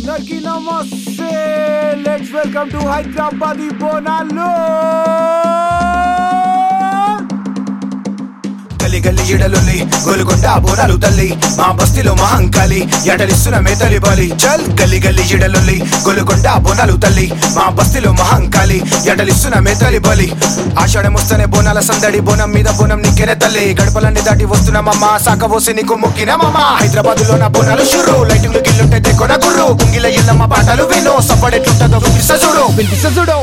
అందరికి నమస్తే let's welcome to Hyderabad Bonalu గల్లి గల్లి ఇడలుల్లి గోలుకొండ బోనాలు తల్లి మా బస్తీలో మహంకాళి ఎడలిస్తున్న మేతలి బలి చల్ గల్లి గల్లి ఇడలుల్లి గోలుకొండ బోనాలు తల్లి మా బస్తీలో మహంకాళి ఎడలిస్తున్న మేతలి బలి ఆషాఢం వస్తేనే బోనాల సందడి బోనం మీద బోనం నీకెనే తల్లి గడపలన్నీ దాటి వస్తున్నామమ్మ సాకబోసి నీకు మొక్కినమమ్మ హైదరాబాద్ లో నా బోనాలు షురు లైటింగ్ గిల్లుంటే కొన గుర్రు కుంగిల ఇల్లమ్మ పాటలు విను సప్పడెట్లుంటుందో చూపిస్తా చూడు పిలిపిస్తా చూడు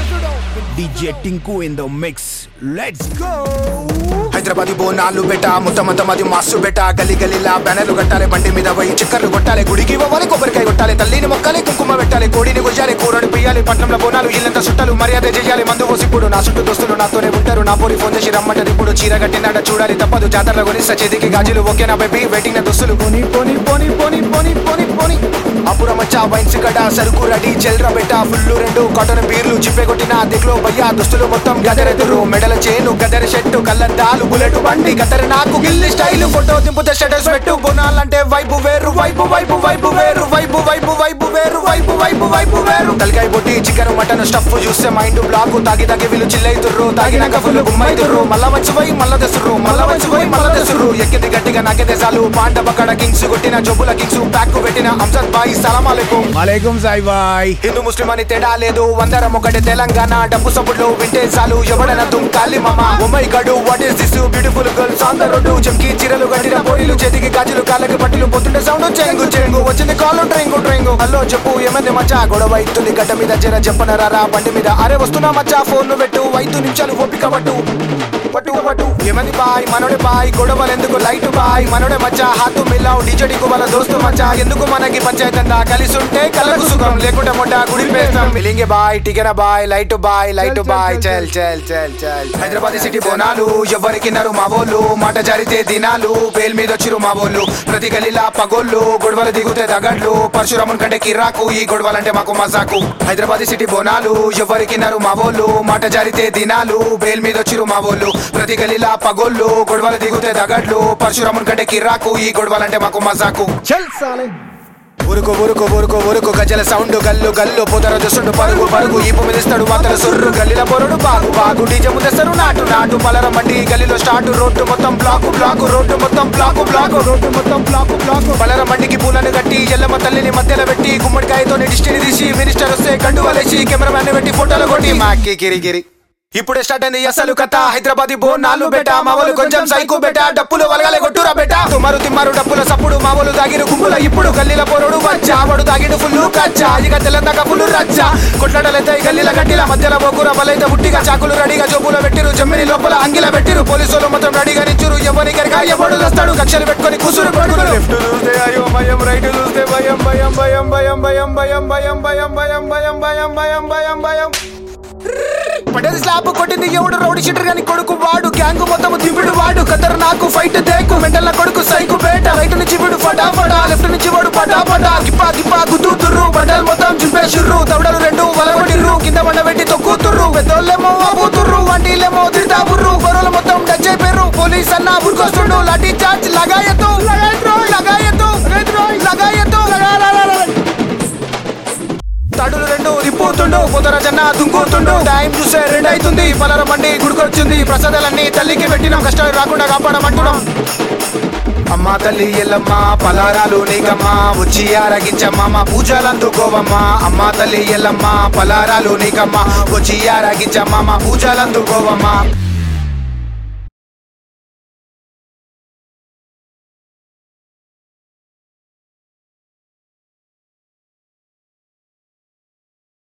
DJ Tinku in the mix. Let's go! Hyderabad Bonalu బెట మొత్తం మది మాసు బెట గల్లి గల్లీలా బ్యానర్లు కట్టాలి బండి మీద పోయి చక్కర్లు కొట్టాలి గుడికి పోవాలి కొబ్బరికాయ కొట్టాలి తల్లిని మొక్కాలి కుంకుమ పెట్టాలి కోడిని కొయ్యాలి కూరని పియ్యాలి పట్నంలో బోనాలు ఇల్లంతా చుట్టాలు మర్యాద చేయాలి మందు పోసి ఇప్పుడు నా చుట్టూ దోస్తులు నాతోనే ఉంటారు నా పోరి ఫోన్ చేసి రమ్మంటారు ఇప్పుడు చీర కట్టినాడ చూడాలి తప్పదు జాతరలో కొని చేతికి గాజులు ఓకే నా బేబీ వెయిటింగ్ నా దుస్తులు పోని పోని పోని పోని పోని పోని పోని అపుర మచ్చా వైన్స్ గడ సరుకు రెడీ చెల్ర బెట్ట ఫుల్లు రెండు కాటన్ బీర్లు చిప్పే కొట్టిన దిగులో భయ్యా దుస్తులు మొత్తం గదరెదురు మెడల చేను గదర షెట్టు కళ్ళద్దాలు బుల్లెట్ బండి గదర నాకు గిల్లి స్టైల్ ఫోటో దింపుతే స్టేటస్ పెట్టు బోనాలంటే వైపు వేరు వైపు వైపు వైపు వేరు వైపు వైపు వైపు వేరు వైపు వైపు వైపు వేరు తలకాయ పొట్టి చికెన్ మటన్ స్టఫ్ చూస్తే మైండ్ బ్లాక్ తాగి తాగి వీళ్ళు చిల్లైతుర్రు తాగినాక ఫుల్ గుమ్మైతుర్రు మళ్ళా వచ్చి పోయి మళ్ళా తెసుర్రు మళ్ళా వచ్చి పోయి మళ్ళా తెసుర్రు ఎక్కింది గట్టిగా నాకే దేశాలు పాండ బక్కడ కింగ్స్ కొట్టిన జబ్బుల కింగ్స్ ప్యాక్ పెట్టిన అంజద్ బాయ్ సలాం అలైకుం Alaikum Sai Bhai. హిందూ ముస్లిం అని తేడా లేదు వందరం ఒకటి తెలంగాణ డబ్బు సబ్బులు వింటే చాలు ఎవడన తుంకాలి మామ oh my god what is this beautiful girls on the road చంకి చీరలు కట్టిన పోరీలు చేతికి గాజులు కాళ్ళకి పట్టులు పోతుంటే సౌండ్ చెంగు చెంగు వచ్చింది కాలు ట్రైంగు ట్రైంగు హలో చెప్పు ఏమంది మచ్చా గొడవ ఇస్తుంది గడ్డ మీద జర చెప్పనరారా బండి మీద అరే వస్తున్నా మచ్చా ఫోన్ పెట్టు ఐదు నిమిషాలు ఓపిక పట్టు పట్టు పట్టు ఏమంది బాయ్ మనోడే బాయ్ గొడవలు ఎందుకు లైట్ బాయ్ మనోడే మచ్చా హాతు మిల్లావు డీజడికు వాళ్ళ దోస్తు మచ్చా ఎందుకు మనకి పంచాయతీ అంతా కలిసి ఉంటే కలకు సుఖం లేకుంటే మొట్ట గుడి పేస్తాం మిలింగే బాయ్ టికెన బాయ్ లైట్ బాయ్ లైట్ బాయ్ చల్ చల్ చల్ చల్ హైదరాబాద్ సిటీ బోనాలు ఎవరికి నరు మా బోళ్ళు మాట జారితే దినాలు బేల్ మీద వచ్చిరు మా బోళ్ళు ప్రతి గలీలా పగోళ్ళు గొడవలు దిగుతే దగడ్లు పరశురామున్ కంటే కిరాకు ఈ గొడవలంటే మాకు మజాకు హైదరాబాద్ సిటీ బోనాలు ఎవరికి నరు మా బోళ్ళు మాట జారితే దినాలు బేల్ మీద వచ్చిరు మా బోళ్ళు ప్రతి గలీలా పగోళ్ళు గొడవలు దిగుతే దగడ్లు పరశురామున్ కంటే కిరాకు ఈ గొడవలంటే మాకు మజాకు Chal Sale. ఉరుకు ఉరుకు ఉరుకు ఉరుకు గజల సౌండ్ గల్లు గల్లు పొదర దుసుండు పరుగు పరుగు ఈపు మిదిస్తాడు వాతల సొర్రు గల్లిల పొరడు బాగు బాగు డీజే ముందేస్తారు నాటు నాటు పలర మండి గల్లిలో స్టార్ట్ రోడ్డు మొత్తం బ్లాకు బ్లాకు రోడ్డు మొత్తం బ్లాకు బ్లాకు రోడ్డు మొత్తం బ్లాకు బ్లాకు పలర మండికి పూలను కట్టి ఎల్లమ్మ తల్లిని మధ్యలో పెట్టి గుమ్మడికాయతో డిస్టిని తీసి మినిస్టర్ వస్తే గండు వలేసి కెమెరామ్యాన్ పెట్టి ఫోటోలు కొట్టి మాకి కిరి కిరి ఇప్పుడే స్టార్ట్ అయింది అసలు కథ హైదరాబాద్ బోనాలు బెట మావలు కొంచెం సైకు బెట డప్పులు వలగలే కొట్టురా బెట తుమారు తిమ్మారు డప్పుల సప్పుడు మావలు దాగిరు గుంపుల ఇప్పుడు గల్లీల పొరడు వచ్చా వాడు దాగిడు ఫుల్లు కచ్చా ఇక తెల్లందాక ఫుల్లు రచ్చ కొట్లాడలైతే గల్లీల గట్టిల మధ్యలో బొగ్గుర బలైతే ముట్టిగా చాకులు రెడీగా జోబులో పెట్టిరు జమ్మిని లోపల అంగిల పెట్టిరు పోలీసులు మొత్తం రెడీగా నిచ్చురు ఎవరి గరిగా ఎవడు వస్తాడు కక్షలు పెట్టుకొని కూసురు కొడుకులు లెఫ్ట్ చూస్తే అయ్యో భయం రైట్ చూస్తే భయం భయం భయం భయం భయం భయం భయం భయం భయం భయం భయం భయం భయం భయం పడ్డది స్లాబ్ కొట్టింది ఎవడు రౌడీ షీటర్ గాని కొడుకు వాడు గ్యాంగ్ మొత్తం దివిడు వాడు కదర్ నాకు ఫైట్ దేకు మెంటల్ కొడుకు సైకు బేట రైట్ నుంచి వీడు ఫటా ఫటా లెఫ్ట్ నుంచి వాడు పటా పటా గిప్పా గిప్పా గుద్దుతుర్రు బండలు మొత్తం చింపేసిర్రు దవడలు రెండు వలగొట్టిర్రు కింద బండ పెట్టి తొక్కుతుర్రు పెద్దోళ్ళేమో వాపోతుర్రు వంటిలేమో తిడతా బుర్రు గొర్రెలు మొత్తం టచ్ అయిపోయారు పోలీస్ అన్న బుర్కొస్తుండు లాఠీ చార్జ్ లగాయత్తు లగాయత్తు లగాయత్తు లగాయత్తు తడులు రెండు రిపోతుండు పొదర జన్న దుంకుతుండు టైం చూసే రెండు అవుతుంది పలర బండి గుడికొచ్చింది ప్రసాదాలన్నీ తల్లికి పెట్టినాం కష్టాలు రాకుండా కాపాడమంటున్నాం అమ్మా తల్లి ఎల్లమ్మ పలారాలు నీకమ్మా వచ్చి ఆరగించమ్మా మా పూజలు అందుకోవమ్మా అమ్మా తల్లి ఎల్లమ్మ పలారాలు నీకమ్మా వచ్చి ఆరగించమ్మా మా పూజలు అందుకోవమ్మా